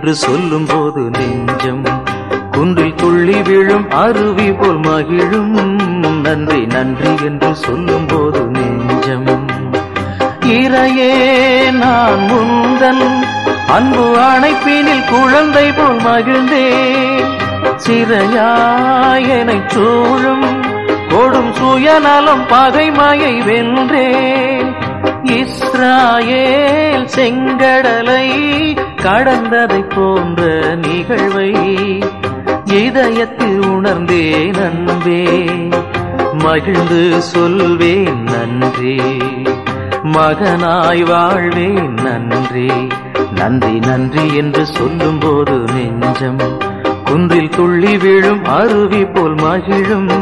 என்று சொல்லும் போது நெஞ்சம் குன்றில் துள்ளி விழும் அருவி போல் மகிழும் நன்றி நன்றி என்று சொல்லும் போது நெஞ்சம் இறையே நான் முந்தன் அன்பு அணைப்பினில் குழந்தை போல் மகிழ்ந்தேன் சிறையாய் என்னைச் சூழும் கொடும் சுயநலம் பகைமையை வென்றேன் இஸ்ராயேல் செங்கடலை கடந்ததைப் போன்ற நிகழ்வை இதயத்தில் உணர்ந்தேன் அன்பே மகிழ்ந்து சொல்வேன் நன்றி மகனாய் வாழ்வேன் நன்றி நன்றி நன்றி என்று சொல்லும் போது நெஞ்சம் குன்றில் துள்ளி விழும் அருவி போல் மகிழும்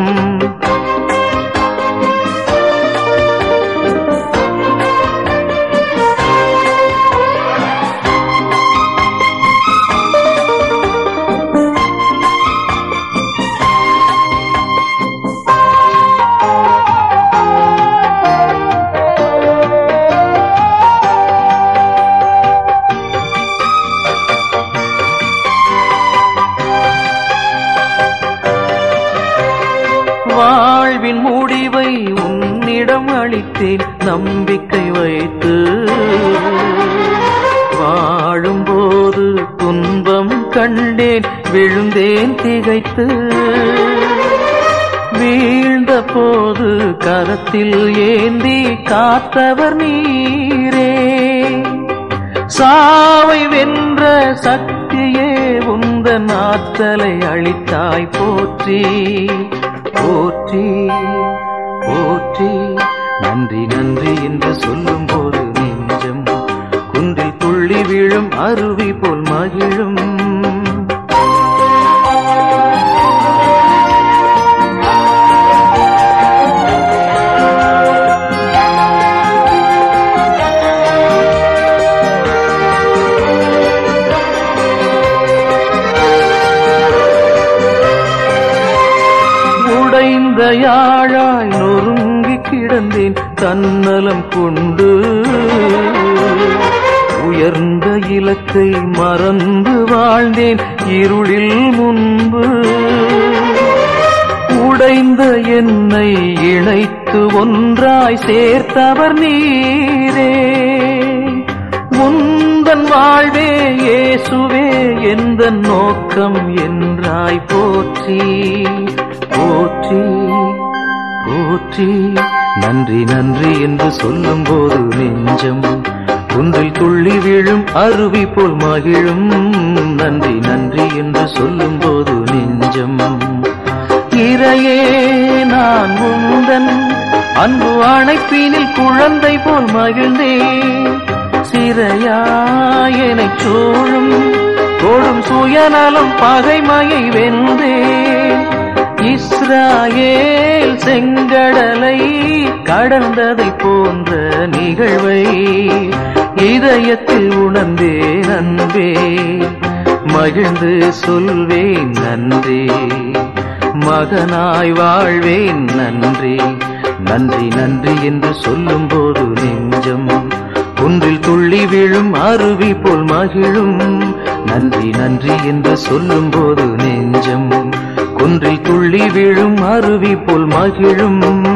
வாழ்வின் முடிவை உன்னிடம் அளித்தேன் நம்பிக்கை வைத்து வாழும்போது துன்பம் கண்டேன் விழுந்தேன் திகைத்து வீழ்ந்த போது கரத்தில் ஏந்தி காத்தவர் நீரே சாவை வென்ற சக்தியே உந்த நாத்தலை அளித்தாய் போற்றி போற்றி போற்றி நன்றி நன்றி என்று சொல்லும் போது நெஞ்சம் குன்றில் துள்ளி விழும் அருவி போல் மகிழும் உடைந்த யாழாய் நொறுங்கி கிடந்தேன் தன்னலம் கொண்டு உயர்ந்த இலக்கை மறந்து வாழ்ந்தேன் இருளில் முன்பு உடைந்த என்னை இணைத்து ஒன்றாய் சேர்த்தவர் நீரே உந்தன் வாழ்வே இயேசுவே எந்த நோக்கம் என்றாய் போற்றி போற்றி போற்றி நன்றி நன்றி என்று சொல்லும் போது நெஞ்சம் குன்றில் துள்ளி விழும் அருவி போல் மகிழும் நன்றி நன்றி என்று சொல்லும் போது நெஞ்சம் இறையே நான் உந்தன் அன்பு அணைப்பினில் குழந்தை போல் மகிழ்ந்தேன் சிறையாயனைச் சூழும் கொடும் சுயநலம் பகைமையை வென்றேன் இஸ்ராயேல் செங்கடலை கடந்ததைப் போன்ற நிகழ்வை இதயத்தில் உணர்ந்தேன் அன்பே மகிழ்ந்து சொல்வேன் நன்றி மகனாய் வாழ்வேன் நன்றி நன்றி நன்றி என்று சொல்லும் போது நெஞ்சம் குன்றில் துள்ளி விழும் அருவி போல் மகிழும் நன்றி நன்றி என்று சொல்லும் போது நெஞ்சம் குன்றில் துள்ளி விழும் அருவி போல் மகிழும்